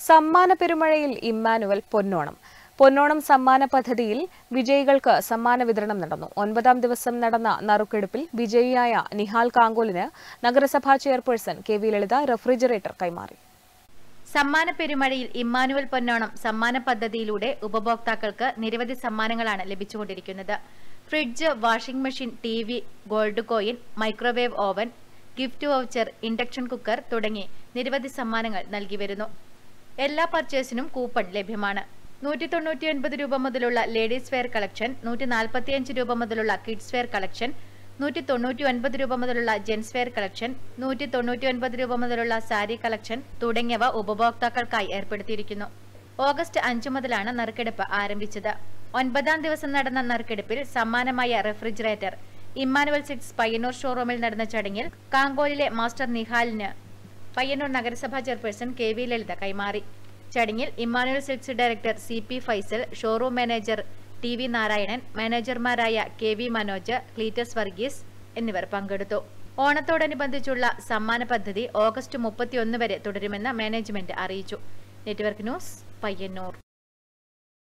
സമ്മാന പെരുമഴയിൽ ഇമ്മാനുവൽ പൊന്നോണം പൊന്നോണം സമ്മാന പദ്ധതിയിൽ വിജയികൾക്ക് സമ്മാന വിതരണം നടന്നു ഒൻപതാം ദിവസം നടന്ന നറുക്കെടുപ്പിൽ വിജയിയായ നിഹാൽ കാങ്കോലിന് നഗരസഭാ chairperson K V Lalitha refrigerator കൈമാറി സമ്മാന പെരുമഴയിൽ ഇമ്മാനുവൽ പൊന്നോണം സമ്മാന പദ്ധതിയിലൂടെ ഉപഭോക്താക്കൾക്ക് നിരവധി സമ്മാനങ്ങളാണ് ലഭിച്ചുകൊണ്ടിരിക്കുന്നത് fridge washing machine T V gold coin microwave oven gift voucher induction cooker തുടങ്ങി നിരവധി സമ്മാനങ്ങൾ നൽകി വരുന്നു എല്ലാ പർച്ചേസിനും കൂപ്പൺ ലഭ്യമാണ് നൂറ്റി തൊണ്ണൂറ്റി ഒൻപത് രൂപ മുതലുള്ള ലേഡീസ് വെയർ കളക്ഷൻ നൂറ്റി നാൽപ്പത്തിയഞ്ച് രൂപ മുതലുള്ള കിഡ്സ് വെയർ കളക്ഷൻ നൂറ്റി തൊണ്ണൂറ്റി ഒൻപത് രൂപ മുതലുള്ള ജെൻസ് വെയർ കളക്ഷൻ നൂറ്റി തൊണ്ണൂറ്റി ഒൻപത് രൂപ മുതലുള്ള സാരി കളക്ഷൻ തുടങ്ങിയവ ഉപഭോക്താക്കൾക്കായി ഏർപ്പെടുത്തിയിരിക്കുന്നു ഓഗസ്റ്റ് അഞ്ചു മുതലാണ് നറുക്കെടുപ്പ് ആരംഭിച്ചത് ഒൻപതാം ദിവസം നടന്ന നറുക്കെടുപ്പിൽ സമ്മാനമായ റെഫ്രിജറേറ്റർ ഇമ്മാനുവൽ സിക്സ് പയ്യന്നൂർ ഷോറൂമിൽ നടന്ന ചടങ്ങിൽ കാങ്കോലിലെ മാസ്റ്റർ നിഹാലിന് പയ്യന്നൂർ നഗരസഭാ ചെയർപേഴ്സൺ കെ വി ലളിത കൈമാറി ചടങ്ങിൽ Emmanuel Silks director C P Faisal showroom manager T V Narayanan മാനേജർമാരായ കെ വി മനോജ് ക്ലീറ്റസ് വർഗീസ് എന്നിവർ പങ്കെടുത്തു ഓണത്തോടനുബന്ധിച്ചുള്ള സമ്മാന പദ്ധതി ഓഗസ്റ്റ് മുപ്പത്തിയൊന്ന് വരെ തുടരുമെന്ന് മാനേജ്മെന്റ് അറിയിച്ചു നെറ്റ്വർക്ക് ന്യൂസ് പയ്യന്നൂർ